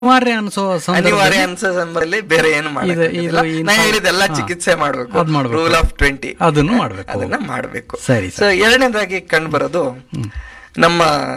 ಅನಿವಾರ್ಯ ಅನ್ಸೋ ಅನಿವಾರ್ಯ ಸಂದರ್ಭದಲ್ಲಿ ಅನ್ಸೋ ಸಂದರ್ಭದಲ್ಲಿ ಬೇರೆ ಏನು ಇದು- ಇದು ನಾ ಇಂಥ- ಹೇಳಿದೆಲ್ಲ ಹಾ. ಚಿಕಿತ್ಸೆ ಮಾಡ್ಬೇಕು ಅದ್ ಮಾಡ್ಬೇಕು. ರೂಲ್ ಆಫ್ ಟ್ವೆಂಟಿ ಅದನ್ನು ಮಾಡ್ಬೇಕು. ಅದನ್ನ ಮಾಡ್ಬೇಕು ಸರಿ, ಸೊ ಎರಡನೇದಾಗಿ ಕಂಡು ಬರೋದು ನಮ್ಮ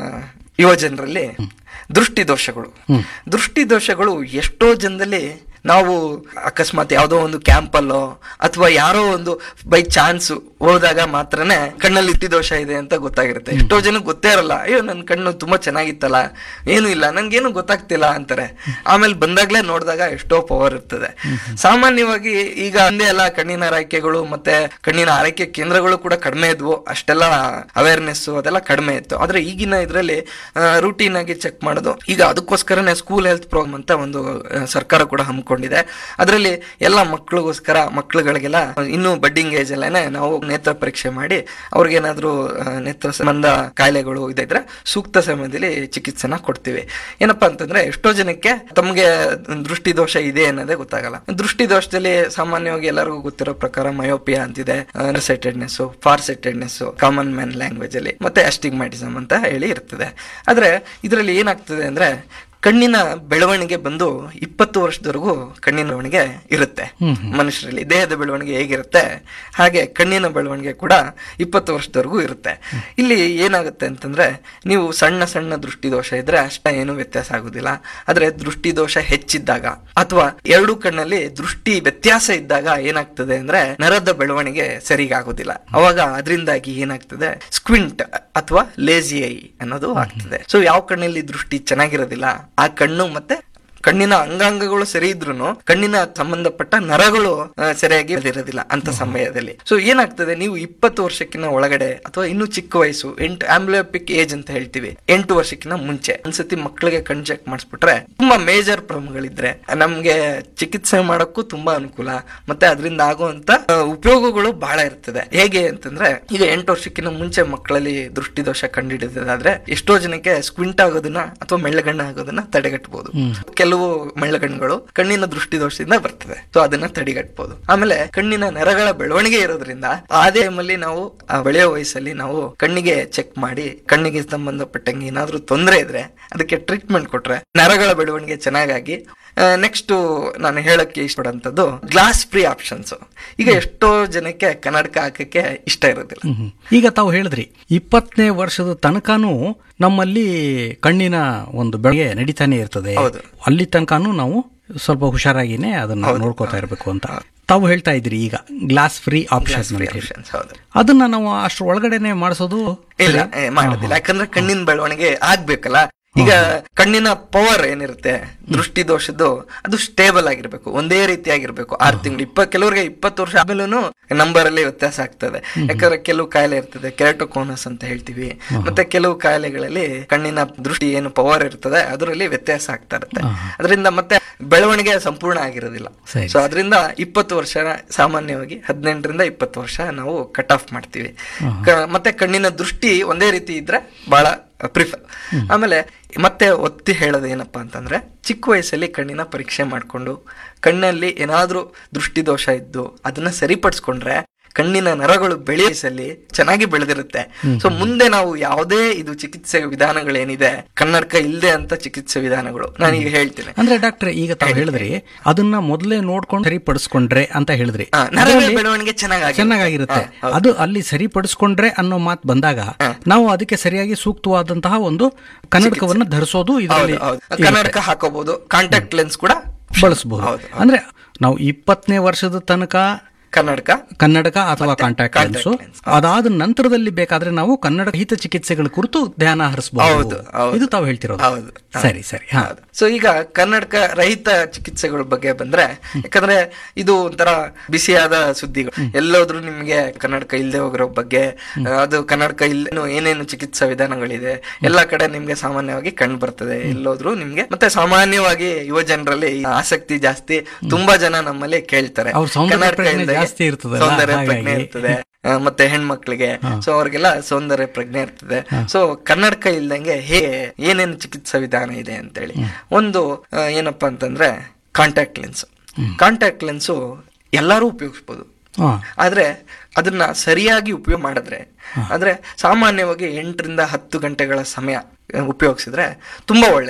ಯುವ ಜನರಲ್ಲಿ ದೃಷ್ಟಿ ದೋಷಗಳು ದೃಷ್ಟಿ ದೋಷಗಳು ಎಷ್ಟೋ ಜನದಲ್ಲಿ ನಾವು ಅಕಸ್ಮಾತ್ ಯಾವುದೋ ಒಂದು ಕ್ಯಾಂಪಲ್ಲೋ ಅಥವಾ ಯಾರೋ ಒಂದು ಬೈ ಚಾನ್ಸ್ ಹೋದಾಗ ಮಾತ್ರನೇ ಕಣ್ಣಲ್ಲಿ ಇತ್ತಿ ದೋಷ ಇದೆ ಅಂತ ಗೊತ್ತಾಗಿರುತ್ತೆ ಎಷ್ಟೋ ಜನಕ್ಕೆ ಗೊತ್ತೇ ಇರಲ್ಲ ಅಯ್ಯೋ ನನ್ನ ಕಣ್ಣು ತುಂಬಾ ಚೆನ್ನಾಗಿತ್ತಲ್ಲ ಏನು ಇಲ್ಲ ನನ್ಗೇನು ಗೊತ್ತಾಗ್ತಿಲ್ಲ ಅಂತಾರೆ ಆಮೇಲೆ ಬಂದಾಗ್ಲೇ ನೋಡಿದಾಗ ಎಷ್ಟೋ ಪವರ್ ಇರ್ತದೆ ಸಾಮಾನ್ಯವಾಗಿ ಈಗ ಹಿಂದೆ ಎಲ್ಲ ಕಣ್ಣಿನ ಆರೈಕೆಗಳು ಮತ್ತೆ ಕಣ್ಣಿನ ಆರೈಕೆ ಕೇಂದ್ರಗಳು ಕೂಡ ಕಡಿಮೆ ಇದ್ವು ಅಷ್ಟೆಲ್ಲ ಅವೇರ್ನೆಸ್ ಅದೆಲ್ಲ ಕಡಿಮೆ ಇತ್ತು ಆದ್ರೆ ಈಗಿನ ಇದರಲ್ಲಿ ರೂಟೀನ್ ಆಗಿ ಚೆಕ್ ಮಾಡೋದು ಈಗ ಅದಕ್ಕೋಸ್ಕರನೇ ಸ್ಕೂಲ್ ಹೆಲ್ತ್ ಪ್ರೋಗ್ರಾಮ್ ಅಂತ ಒಂದು ಆ, ಸರ್ಕಾರ ಕೂಡ ಹಮ್ಮಿಕೊಂಡಿದೆ ಅದರಲ್ಲಿ ಎಲ್ಲ ಮಕ್ಕಳಿಗೋಸ್ಕರ ಮಕ್ಕಳುಗಳಿಗೆಲ್ಲ ಇನ್ನೂ ಬಡ್ಡಿಂಗ್ ಏಜ್ ಅಲ್ಲೇನೆ ನಾವು ನೇತ್ರ ಪರೀಕ್ಷೆ ಮಾಡಿ ಅವ್ರಿಗೇನಾದ್ರೂ ಆ, ನೇತ್ರ ಸಂಬಂಧ ಕಾಯಿಲೆಗಳು ಇದ್ರೆ ಸೂಕ್ತ ಸಮಯದಲ್ಲಿ ಚಿಕಿತ್ಸೆನ ಕೊಡ್ತೀವಿ ಏನಪ್ಪಾ ಅಂತಂದ್ರೆ ಎಷ್ಟೋ ಜನಕ್ಕೆ ತಮಗೆ ದೃಷ್ಟಿ ದೋಷ ಇದೆ ಅನ್ನೋದೇ ಗೊತ್ತಾಗಲ್ಲ ದೃಷ್ಟಿ ದೋಷದಲ್ಲಿ ಸಾಮಾನ್ಯವಾಗಿ ಎಲ್ಲರಿಗೂ ಗೊತ್ತಿರೋ ಪ್ರಕಾರ ಮಯೋಪಿಯಾ ಅಂತಿದೆ sightedness far sightedness common man language ಅಲ್ಲಿ ಮತ್ತೆ ಅಸ್ಟಿಗ್ಮ್ಯಾಟಿಸಮ್ ಅಂತ ಹೇಳಿ ಇರ್ತದೆ ಆದ್ರೆ ಇದರಲ್ಲಿ ಏನಾಗ್ತದೆ ಅಂದ್ರೆ ಕಣ್ಣಿನ ಬೆಳವಣಿಗೆ ಬಂದು ಇಪ್ಪತ್ತು ವರ್ಷದವರೆಗೂ ಕಣ್ಣಿನ ಬೆಳವಣಿಗೆ ಇರುತ್ತೆ ಮನುಷ್ಯರಲ್ಲಿ ದೇಹದ ಬೆಳವಣಿಗೆ ಹೇಗಿರುತ್ತೆ ಹಾಗೆ ಕಣ್ಣಿನ ಬೆಳವಣಿಗೆ ಕೂಡ ಇಪ್ಪತ್ತು ವರ್ಷದವರೆಗೂ ಇರುತ್ತೆ ಇಲ್ಲಿ ಏನಾಗುತ್ತೆ ಅಂತಂದ್ರೆ ನೀವು ಸಣ್ಣ ಸಣ್ಣ ದೃಷ್ಟಿ ದೋಷ ಇದ್ರೆ ಅಷ್ಟ ಏನು ವ್ಯತ್ಯಾಸ ಆಗುದಿಲ್ಲ ಆದ್ರೆ ದೃಷ್ಟಿ ದೋಷ ಹೆಚ್ಚಿದ್ದಾಗ ಅಥವಾ ಎರಡು ಕಣ್ಣಲ್ಲಿ ದೃಷ್ಟಿ ವ್ಯತ್ಯಾಸ ಇದ್ದಾಗ ಏನಾಗ್ತದೆ ಅಂದ್ರೆ ನರದ ಬೆಳವಣಿಗೆ ಸರಿಗಾಗೋದಿಲ್ಲ ಅವಾಗ ಅದರಿಂದಾಗಿ ಏನಾಗ್ತದೆ ಸ್ಕ್ವಿಂಟ್ ಅಥವಾ ಲೇಜಿ ಐ ಅನ್ನೋದು ಆಗ್ತದೆ ಸೊ ಯಾವ ಕಣ್ಣಲ್ಲಿ ದೃಷ್ಟಿ ಚೆನ್ನಾಗಿರೋದಿಲ್ಲ ಆ ಕಣ್ಣು ಮತ್ತೆ ಕಣ್ಣಿನ ಅಂಗಾಂಗಗಳು ಸರಿ ಇದ್ರು ಕಣ್ಣಿನ ಸಂಬಂಧಪಟ್ಟ ನರಗಳು ಆ, ಸರಿಯಾಗಿ ಬೆಳೆದಿರೋದಿಲ್ಲ ಅಂತ ಸಮಯದಲ್ಲಿ ಸೊ ಏನಾಗ್ತದೆ ನೀವು ಇಪ್ಪತ್ತು ವರ್ಷಕ್ಕಿಂತ ಒಳಗಡೆ ಅಥವಾ ಇನ್ನು ಚಿಕ್ಕ ವಯಸ್ಸು ಎಂಟು ಆಂಬ್ಲಿಯೋಪಿಕ್ ಏಜ್ ಅಂತ ಹೇಳ್ತೀವಿ ಎಂಟು ವರ್ಷಕ್ಕಿಂತ ಮುಂಚೆ ಒಂದ್ಸತಿ ಮಕ್ಕಳಿಗೆ ಕಣ್ ಚೆಕ್ ಮಾಡಿಸ್ಬಿಟ್ರೆ ತುಂಬಾ ಮೇಜರ್ ಪ್ರಾಬ್ಲಮ್ಗಳಿದ್ರೆ ನಮ್ಗೆ ಚಿಕಿತ್ಸೆ ಮಾಡಕ್ಕೂ ತುಂಬಾ ಅನುಕೂಲ ಮತ್ತೆ ಅದರಿಂದ ಆಗುವಂತ ಆ, ಉಪಯೋಗಗಳು ಬಹಳ ಇರ್ತದೆ ಹೇಗೆ ಅಂತಂದ್ರೆ ಈಗ ಎಂಟು ವರ್ಷಕ್ಕಿಂತ ಮುಂಚೆ ಮಕ್ಕಳಲ್ಲಿ ದೃಷ್ಟಿ ದೋಷ ಕಂಡುಹಿಡಿದಾದ್ರೆ ಎಷ್ಟೋ ಜನಕ್ಕೆ ಸ್ಕ್ವಿಂಟ್ ಆಗೋದನ್ನ ಅಥವಾ ಮೆಳ್ಳಗಣ್ಣ ಆಗೋದನ್ನ ತಡೆಗಟ್ಟಬಹುದು ಕೆಲವು ಮೆಳ್ಳಗಣ್ಣುಗಳು ಕಣ್ಣಿನ ದೃಷ್ಟಿ ದೋಷದಿಂದ ಬರ್ತದೆ ಸೊ ಅದನ್ನ ತಡೆಗಟ್ಟಬಹುದು ಆಮೇಲೆ ಕಣ್ಣಿನ ನರಗಳ ಬೆಳವಣಿಗೆ ಇರೋದ್ರಿಂದ ಆ ಟೈಮಲ್ಲಿ ನಾವು ಆ ಬೆಳೆಯೋ ವಯಸ್ಸಲ್ಲಿ ನಾವು ಕಣ್ಣಿಗೆ ಚೆಕ್ ಮಾಡಿ ಕಣ್ಣಿಗೆ ಸಂಬಂಧಪಟ್ಟಂಗೆ ಏನಾದ್ರೂ ತೊಂದರೆ ಇದ್ರೆ ಅದಕ್ಕೆ ಟ್ರೀಟ್ಮೆಂಟ್ ಕೊಟ್ರೆ ನರಗಳ ಬೆಳವಣಿಗೆ ಚೆನ್ನಾಗಾಗಿ ನೆಕ್ಸ್ಟ್ ನಾನು ಹೇಳಕ್ಕೆ ಇಷ್ಟಪಡಂತದ್ದು ಗ್ಲಾಸ್ ಫ್ರೀ ಆಪ್ಷನ್ಸ್ ಈಗ ಎಷ್ಟೋ ಜನಕ್ಕೆ ಕನ್ನಡಕ ಹಾಕಕ್ಕೆ ಇಷ್ಟ ಇರೋದಿಲ್ಲ ಹ್ಮ್. ಈಗ ತಾವು ಹೇಳಿದ್ರಿ ಇಪ್ಪತ್ತನೇ ವರ್ಷದ ತನಕನೂ ನಮ್ಮಲ್ಲಿ ಕಣ್ಣಿನ ಒಂದು ಬೆಳಗ್ಗೆ ನಡೀತಾನೆ ಇರ್ತದೆ ಹೌದು. ಅಲ್ಲಿ ತನಕನೂ ನಾವು ಸ್ವಲ್ಪ ಹುಷಾರಾಗಿನೇ ಅದನ್ನ ನೋಡ್ಕೋತಾ ಇರಬೇಕು ಅಂತ ತಾವು ಹೇಳ್ತಾ ಇದ್ರಿ ಈಗ glass free option free options ಹೌದು ಅದನ್ನ ನಾವು ಅಷ್ಟ್ರ ಒಳಗಡೆನೆ ಮಾಡಿಸೋದು ಇಲ್ಲ ಏ, ಮಾಡೋದಿಲ್ಲ ಯಾಕಂದ್ರೆ ಕಣ್ಣಿನ ಬೆಳವಣಿಗೆ ಆಗ್ಬೇಕಲ್ಲ ಈಗ ಕಣ್ಣಿನ ಪವರ್ ಏನಿರುತ್ತೆ ದೃಷ್ಟಿ ದೋಷದ್ದು ಅದು ಸ್ಟೇಬಲ್ ಆಗಿರ್ಬೇಕು ಒಂದೇ ರೀತಿಯಾಗಿರ್ಬೇಕು ಆರು ತಿಂಗಳು ಇಪ್ಪ ಕೆಲವ್ರಿಗೆ ಇಪ್ಪತ್ತು ವರ್ಷ ಆಮೇಲೂ ನಂಬರ್ ಅಲ್ಲಿ ವ್ಯತ್ಯಾಸ ಆಗ್ತದೆ ಯಾಕಂದ್ರೆ ಕೆಲವು ಕಾಯಿಲೆ ಇರ್ತದೆ ಕೆರಟೋಕೋನಸ್ ಅಂತ ಹೇಳ್ತೀವಿ ಮತ್ತೆ ಕೆಲವು ಕಾಯಿಲೆಗಳಲ್ಲಿ ಕಣ್ಣಿನ ದೃಷ್ಟಿ ಏನು ಪವರ್ ಇರ್ತದೆ ಅದರಲ್ಲಿ ವ್ಯತ್ಯಾಸ ಆಗ್ತಾ ಇರುತ್ತೆ ಅದರಿಂದ ಮತ್ತೆ ಬೆಳವಣಿಗೆ ಸಂಪೂರ್ಣ ಆಗಿರೋದಿಲ್ಲ ಸರಿ. ಸೊ ಅದರಿಂದ ಇಪ್ಪತ್ತು ವರ್ಷ ಸಾಮಾನ್ಯವಾಗಿ ಹದಿನೆಂಟರಿಂದ ಇಪ್ಪತ್ತು ವರ್ಷ ನಾವು ಕಟ್ ಆಫ್ ಮಾಡ್ತೀವಿ ಕ- ಮತ್ತೆ ಕಣ್ಣಿನ ದೃಷ್ಟಿ ಒಂದೇ ರೀತಿ ಇದ್ರೆ ಬಹಳ ಪ್ರಿಫರ್ ಆಮೇಲೆ ಮತ್ತೆ ಒತ್ತಿ ಹೇಳೋದು ಏನಪ್ಪಾ ಅಂತಂದ್ರೆ ಚಿಕ್ಕ ವಯಸ್ಸಲ್ಲಿ ಕಣ್ಣಿನ ಪರೀಕ್ಷೆ ಮಾಡಿಕೊಂಡು ಕಣ್ಣಲ್ಲಿ ಏನಾದ್ರೂ ದೃಷ್ಟಿ ದೋಷ ಇದ್ದು ಅದನ್ನ ಸರಿಪಡಿಸ್ಕೊಂಡ್ರೆ ಕಣ್ಣಿನ ನರಗಳು ಬೆಳೆಸಲ್ಲಿ ಚೆನ್ನಾಗಿ ಬೆಳೆದಿರುತ್ತೆ ಸೊ ಮುಂದೆ ನಾವು ಯಾವುದೇ ಇದು ಚಿಕಿತ್ಸೆ ವಿಧಾನಗಳೇನಿದೆ ಕನ್ನಡಕ ಇಲ್ಲದೆ ಅಂತ ಚಿಕಿತ್ಸೆ ವಿಧಾನಗಳು ನಾನೀಗ ಹೇಳ್ತೀನಿ ಅಂದ್ರೆ ಡಾಕ್ಟ್ರೆ ಈಗ ತಾವು ಹೇಳಿದ್ರಿ ಅದನ್ನ ಮೊದಲೇ ನೋಡ್ಕೊಂಡು ಸರಿಪಡಿಸ್ಕೊಂಡ್ರೆ ಅಂತ ಹೇಳಿದ್ರಿ ಆ, ನರಗಳ ಅದ್ರಲ್ಲಿ ಬೆಳವಣಿಗೆ ಚೆನ್ನಾಗಿ ಚೆನ್ನಾಗಿರುತ್ತೆ ಅದು ಅಲ್ಲಿ ಸರಿಪಡಿಸ್ಕೊಂಡ್ರೆ ಅನ್ನೋ ಮಾತು ಬಂದಾಗ ನಾವು ಅದಕ್ಕೆ ಸರಿಯಾಗಿ ಸೂಕ್ತವಾದಂತಹ ಒಂದು ಕನ್ನಡಕವನ್ನು ಧರಿಸೋದು ಇದರಲ್ಲಿ ಕನ್ನಡಕ ಹಾಕೋಬಹುದು ಕಾಂಟ್ಯಾಕ್ಟ್ ಲೆನ್ಸ್ ಕೂಡ ಬಳಸಬಹುದು ಹೌದು, ಅಂದ್ರೆ ನಾವು ಇಪ್ಪತ್ತನೇ ವರ್ಷದ ತನಕ ಕನ್ನಡಕ ಕನ್ನಡಕ ಅಥವಾ ಕಾಂಟ್ಯಾಕ್ಟ್ contact ಲೆನ್ಸು lens. ಅದಾದ ನಂತರದಲ್ಲಿ ಬೇಕಾದ್ರೆ ನಾವು ಕನ್ನಡ ಹಿತ ಚಿಕಿತ್ಸೆಗಳ ಕುರಿತು ಧ್ಯಾನ ಹರಿಸಬಹುದು ಹೌದು, ಹೌದು. ಇದು ತಾವು ಹೇಳ್ತಿರೋದು ಹೌದು. ಸರಿ ಸರಿ ಹಾ ಸೊ ಈಗ ಕನ್ನಡಕ ರಹಿತ ಚಿಕಿತ್ಸೆಗಳ ಬಗ್ಗೆ ಬಂದ್ರೆ ಯಾಕಂದ್ರೆ ಇದು ಒಂಥರ ಬಿಸಿಯಾದ ಸುದ್ದಿಗಳು ಎಲ್ಲೋದ್ರೂ ನಿಮ್ಗೆ ಕನ್ನಡಕ ಇಲ್ಲದೆ ಹೋಗಿರೋ ಬಗ್ಗೆ ಆ, ಅದು ಕನ್ನಡಕ ಇಲ್ಲ ಏನೇನು ಚಿಕಿತ್ಸಾ ವಿಧಾನಗಳಿದೆ ಎಲ್ಲ ಕಡೆ ನಿಮ್ಗೆ ಸಾಮಾನ್ಯವಾಗಿ ಕಂಡು ಬರ್ತದೆ ಎಲ್ಲೋದ್ರೂ ನಿಮ್ಗೆ ಮತ್ತೆ ಸಾಮಾನ್ಯವಾಗಿ ಯುವ ಜನರಲ್ಲಿ ಈ ಆಸಕ್ತಿ ಜಾಸ್ತಿ ತುಂಬಾ ಜನ ನಮ್ಮಲ್ಲಿ ಕೇಳ್ತಾರೆ ಅವ್ರ ಸೌಂದರ್ಯ ಕನ್ನಡಕ ಪ್ರಜ್ಞೆ ಇಲ್ದಂಗೆ ಜಾಸ್ತಿ ಇರ್ತದಲ್ಲ, ಸೌಂದರ್ಯ ಹಾಗಾಗಿ. ಪ್ರಜ್ಞೆ ಇರ್ತದೆ ಆ, ಮತ್ತೆ ಹೆಣ್ಮಕ್ಳಿಗೆ ಸೊ ಅವ್ರಿಗೆಲ್ಲ ಸೌಂದರ್ಯ ಪ್ರಜ್ಞೆ ಇರ್ತದೆ ಸೊ ಕನ್ನಡಕ ಇಲ್ದಂಗೆ ಹೇಗೆ ಏನೇನು ಚಿಕಿತ್ಸಾ ವಿಧಾನ ಇದೆ ಅಂತೇಳಿ ಒಂದು ಆ, ಏನಪ್ಪಾ ಅಂತಂದ್ರೆ ಕಾಂಟ್ಯಾಕ್ಟ್ ಲೆನ್ಸ್ ಕಾಂಟ್ಯಾಕ್ಟ್ ಲೆನ್ಸು ಎಲ್ಲರೂ ಉಪಯೋಗಿಸ್ಬೋದು ಹಾ ಆದ್ರೆ ಅದನ್ನ ಸರಿಯಾಗಿ ಉಪಯೋಗ ಮಾಡಿದ್ರೆ ಅಂದ್ರೆ ಸಾಮಾನ್ಯವಾಗಿ ಎಂಟರಿಂದ ಹತ್ತು ಗಂಟೆಗಳ ಸಮಯ ಉಪಯೋಗಿಸಿದ್ರೆ ತುಂಬಾ ಒಳ್ಳೇದು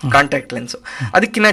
ಕಾಂಟ್ಯಾಕ್ಟ್ ಲೆನ್ಸ್ ಅದಕ್ಕಿಂತ